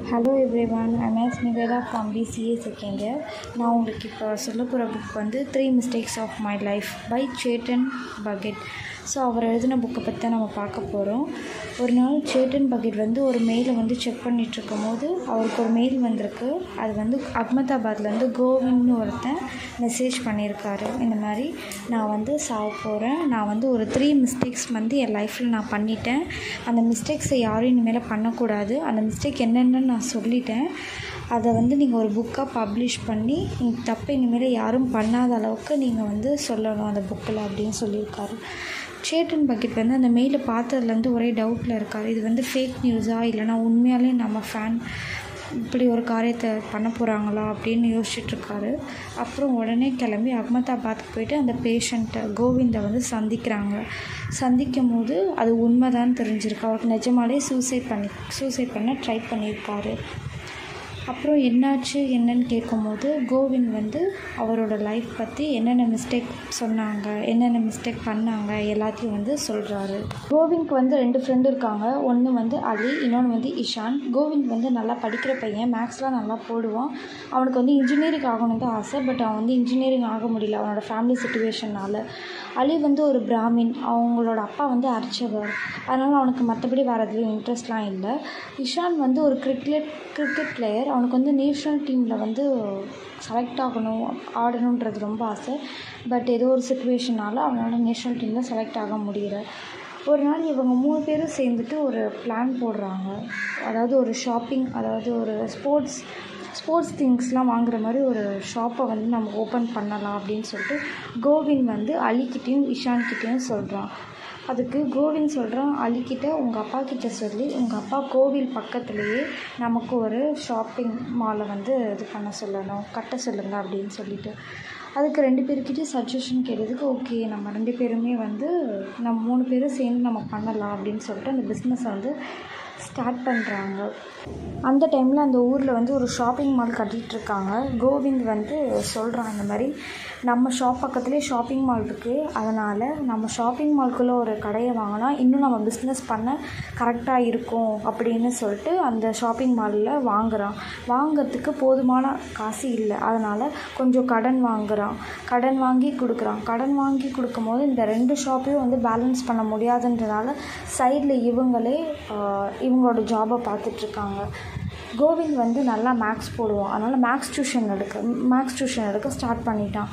hello everyone I'm S Nivetha from BCA second year நான் உங்களுக்கு இப்போ சொல்ல போகிற புக் வந்து three mistakes of my life by Chetan Bhagat so அவர் எழுதின புக்கை பற்றி தான் நம்ம பார்க்க போகிறோம் ஒரு நாள் சேட்டன் பகெட் வந்து ஒரு மெயிலை வந்து செக் பண்ணிகிட்ருக்கும் போது அவருக்கு ஒரு மெயில் வந்திருக்கு அது வந்து அகமதாபாத்லேருந்து கோவிந்த்னு ஒருத்தன் மெசேஜ் பண்ணியிருக்காரு இந்த மாதிரி நான் வந்து சாக போகிறேன் நான் வந்து ஒரு த்ரீ மிஸ்டேக்ஸ் வந்து என் லைஃப்பில் நான் பண்ணிட்டேன் அந்த மிஸ்டேக்ஸை யாரும் இனிமேல் பண்ணக்கூடாது அந்த மிஸ்டேக் என்னென்னு நான் சொல்லிட்டேன் அதை வந்து நீங்கள் ஒரு புக்காக பப்ளிஷ் பண்ணி இந்த தப்பு இனிமேல் யாரும் பண்ணாத அளவுக்கு நீங்கள் வந்து சொல்லணும் அந்த புக்கில் அப்படின்னு சொல்லியிருக்காரு சேட்டன் பக்கெட் வந்து அந்த மெயிலை பார்த்ததுலேருந்து ஒரே டவுட்டில் இருக்கார் இது வந்து ஃபேக் நியூஸா இல்லைனா உண்மையாலே நம்ம ஃபேன் இப்படி ஒரு காரியத்தை பண்ண போகிறாங்களா அப்படின்னு யோசிச்சுட்ருக்காரு அப்புறம் உடனே கிளம்பி அகமதாபாத்துக்கு போயிட்டு அந்த பேஷண்ட்டை கோவிந்தை வந்து சந்திக்கிறாங்க சந்திக்கும் போது அது உண்மைதான் தெரிஞ்சிருக்கு அவருக்கு நிஜமாலே சூசைட் பண்ணி சூசைட் பண்ண ட்ரை பண்ணியிருக்காரு அப்புறம் என்னாச்சு என்னன்னு கேட்கும்போது கோவிந்த் வந்து அவரோட லைஃப் பற்றி என்னென்ன மிஸ்டேக் சொன்னாங்க என்னென்ன மிஸ்டேக் பண்ணாங்க எல்லாத்தையும் வந்து சொல்கிறாரு கோவிந்த்க்கு வந்து ரெண்டு ஃப்ரெண்டு இருக்காங்க ஒன்று வந்து அலி இன்னொன்று வந்து இஷான் கோவிந்த் வந்து நல்லா படிக்கிற பையன் மேக்ஸ்லாம் நல்லா போடுவான் அவனுக்கு வந்து இன்ஜினியரிங் ஆகணும் தான் ஆசை பட் அவன் வந்து இன்ஜினியரிங் ஆக முடியல அவனோட ஃபேமிலி சுச்சுவேஷனால் அலி வந்து ஒரு பிராமின் அவங்களோட அப்பா வந்து அர்ச்சகர் அதனால் அவனுக்கு மற்றபடி வேறு எதுலேயும் இன்ட்ரெஸ்ட்லாம் இல்லை இஷான் வந்து ஒரு கிரிக்கெட் கிரிக்கெட் பிளேயர் அவனுக்கு வந்து நேஷ்னல் டீமில் வந்து செலக்ட் ஆகணும் ஆடணுன்றது ரொம்ப ஆசை பட் ஏதோ ஒரு சுச்சுவேஷனால் அவனால் நேஷ்னல் டீமில் செலக்ட் ஆக முடியல ஒரு நாள் இவங்க மூணு பேரும் சேர்ந்துட்டு ஒரு பிளான் போடுறாங்க அதாவது ஒரு ஷாப்பிங் அதாவது ஒரு ஸ்போர்ட்ஸ் ஸ்போர்ட்ஸ் திங்ஸ்லாம் வாங்குற மாதிரி ஒரு ஷாப்பை வந்து நம்ம ஓப்பன் பண்ணலாம் அப்படின்னு சொல்லிட்டு கோவிந்த் வந்து அலிக்கிட்டேயும் இஷான்கிட்டேயும் சொல்கிறான் அதுக்கு கோவிந்த் சொல்கிறான் அலிக்கிட்ட உங்கள் அப்பா கிட்ட சொல்லி உங்கள் அப்பா கோவில் பக்கத்துலேயே நமக்கு ஒரு ஷாப்பிங் மாலை வந்து இது பண்ண சொல்லணும் கட்ட சொல்லுங்கள் அப்படின்னு சொல்லிட்டு அதுக்கு ரெண்டு பேர்கிட்டயும் சஜஷன் கேட்டதுக்கு ஓகே நம்ம ரெண்டு பேருமே வந்து நம்ம மூணு பேரும் சேர்ந்து நம்ம பண்ணலாம் அப்படின்னு சொல்லிட்டு அந்த பிஸ்னஸை வந்து ஸ்டார்ட் பண்ணுறாங்க அந்த டைமில் அந்த ஊரில் வந்து ஒரு ஷாப்பிங் மால் கட்டிகிட்ருக்காங்க கோவிந்த் வந்து சொல்கிறான் இந்த மாதிரி நம்ம ஷாப் பக்கத்துலேயே ஷாப்பிங் மால் இருக்குது அதனால் நம்ம ஷாப்பிங் மால்குள்ளே ஒரு கடையை வாங்கினா இன்னும் நம்ம பிஸ்னஸ் பண்ண கரெக்டாக இருக்கும் அப்படின்னு சொல்லிட்டு அந்த ஷாப்பிங் மாலில் வாங்குகிறான் வாங்கிறதுக்கு போதுமான காசு இல்லை அதனால் கொஞ்சம் கடன் வாங்குகிறான் கடன் வாங்கி கொடுக்குறான் கடன் வாங்கி கொடுக்கும்போது இந்த ரெண்டு ஷாப்பையும் வந்து பேலன்ஸ் பண்ண முடியாதுன்றனால சைடில் இவங்களே இவங்களோட ஜாபை பார்த்துட்ருக்காங்க கோவிந்த் வந்து நல்லா மேக்ஸ் போடுவான் அதனால் மேக்ஸ் டியூஷன் எடுக்க மேக்ஸ் டியூஷன் எடுக்க ஸ்டார்ட் பண்ணிட்டான்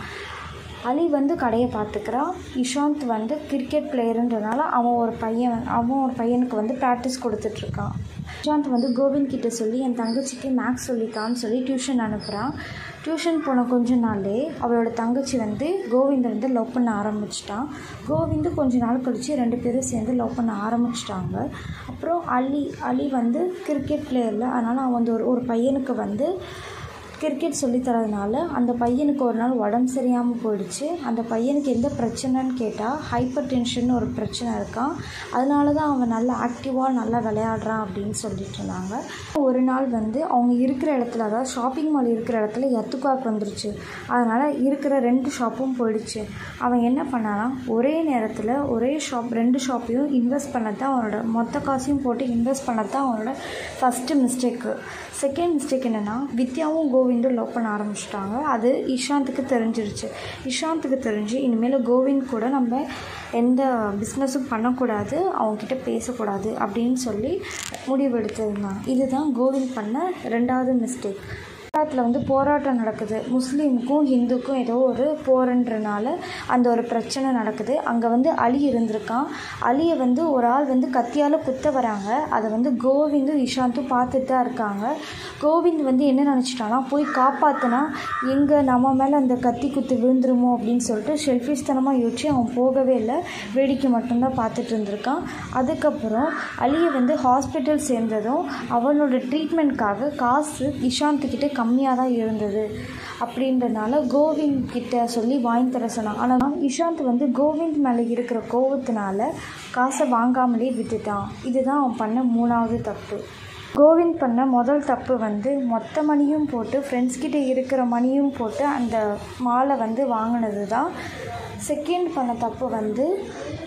அலி வந்து கடையை பார்த்துக்கிறான் இஷாந்த் வந்து கிரிக்கெட் பிளேயருன்றனால அவன் ஒரு பையன் அவன் ஒரு பையனுக்கு வந்து ப்ராக்டிஸ் கொடுத்துட்ருக்கான் இஷாந்த் வந்து கோவிந்த் கிட்ட சொல்லி என் தங்கச்சிக்கு மேக்ஸ் சொல்லித்தான்னு சொல்லி டியூஷன் அனுப்புகிறான் டியூஷன் போன கொஞ்ச நாள்லே அவளோட தங்கச்சி வந்து கோவிந்தை வந்து லவ் பண்ண ஆரம்பிச்சிட்டான் கோவிந்து கொஞ்ச நாள் கழித்து ரெண்டு பேரும் சேர்ந்து லவ் பண்ண ஆரம்பிச்சிட்டாங்க அப்புறம் அலி அலி வந்து கிரிக்கெட் பிளேயரில் அதனால் அவன் வந்து ஒரு ஒரு பையனுக்கு வந்து கிரிக்கெட் சொல்லித்தரதுனால அந்த பையனுக்கு ஒரு நாள் உடம்பு சரியாமல் போயிடுச்சு அந்த பையனுக்கு எந்த பிரச்சனைன்னு கேட்டால் ஹைப்பர் டென்ஷன் ஒரு பிரச்சனை இருக்கான் அதனால தான் அவன் நல்லா ஆக்டிவாக நல்லா விளையாடுறான் அப்படின்னு சொல்லிட்டு இருந்தாங்க ஒரு நாள் வந்து அவங்க இருக்கிற இடத்துல அதாவது ஷாப்பிங் மால் இருக்கிற இடத்துல எத்துக்காக் வந்துருச்சு அதனால் இருக்கிற ரெண்டு ஷாப்பும் போயிடுச்சு அவன் என்ன பண்ணானா ஒரே நேரத்தில் ஒரே ஷாப் ரெண்டு ஷாப்பையும் இன்வெஸ்ட் பண்ண தான் அவனோட மொத்த காசையும் போட்டு இன்வெஸ்ட் பண்ண தான் அவனோட ஃபஸ்ட்டு மிஸ்டேக்கு செகண்ட் மிஸ்டேக் என்னென்னா வித்யாவும் கோவிந்தும் லவ் பண்ண ஆரம்பிச்சிட்டாங்க அது இஷாந்துக்கு தெரிஞ்சிருச்சு இஷாந்துக்கு தெரிஞ்சு இனிமேல் கோவிந்த் கூட நம்ம எந்த பிஸ்னஸும் பண்ணக்கூடாது அவங்கக்கிட்ட பேசக்கூடாது அப்படின்னு சொல்லி முடிவு எடுத்திருந்தாங்க இதுதான் கோவிந்த் பண்ண ரெண்டாவது மிஸ்டேக் குஜராத்தில் வந்து போராட்டம் நடக்குது முஸ்லீமுக்கும் ஹிந்துக்கும் ஏதோ ஒரு போரன்றனால அந்த ஒரு பிரச்சனை நடக்குது அங்கே வந்து அலி இருந்திருக்கான் அலியை வந்து ஒரு ஆள் வந்து கத்தியால் குத்த வராங்க அதை வந்து கோவிந்தும் இஷாந்தும் பார்த்துட்டு தான் இருக்காங்க கோவிந்த் வந்து என்ன நினச்சிட்டானா போய் காப்பாற்றினா எங்கே நம்ம மேலே அந்த கத்தி குத்து விழுந்துருமோ அப்படின்னு சொல்லிட்டு ஷெல்ஃபிஷ்தனமாக யோசிச்சு அவன் போகவே இல்லை வேடிக்கை மட்டும்தான் பார்த்துட்டு இருந்திருக்கான் அதுக்கப்புறம் அலியை வந்து ஹாஸ்பிட்டல் சேர்ந்ததும் அவனோட ட்ரீட்மெண்ட்காக காசு இஷாந்த்கிட்ட கம்மியாக தான் இருந்தது அப்படின்றனால கோவிந்த் கிட்ட சொல்லி வாங்கி தர சொன்னான் ஆனால் இஷாந்த் வந்து கோவிந்த் மேலே இருக்கிற கோவத்தினால காசை வாங்காமலே விட்டுட்டான் இதுதான் அவன் பண்ண மூணாவது தப்பு கோவிந்த் பண்ண முதல் தப்பு வந்து மொத்த மணியும் போட்டு ஃப்ரெண்ட்ஸ் கிட்ட இருக்கிற மணியும் போட்டு அந்த மாலை வந்து வாங்கினது தான் செகண்ட் பண்ண தப்பு வந்து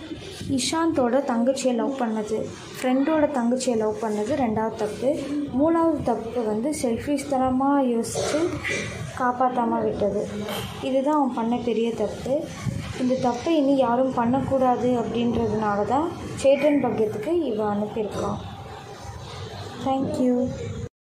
இஷாந்தோட தங்கச்சியை லவ் பண்ணது ஃப்ரெண்டோட தங்கச்சியை லவ் பண்ணது ரெண்டாவது தப்பு மூணாவது தப்பு வந்து செல்ஃபிஷ்தனமாக யோசித்து காப்பாற்றாமல் விட்டது இதுதான் அவன் பண்ண பெரிய தப்பு இந்த தப்பை இனி யாரும் பண்ணக்கூடாது அப்படின்றதுனால தான் சேட்டன் பக்கத்துக்கு இவன் அனுப்பியிருக்கான் தேங்க்யூ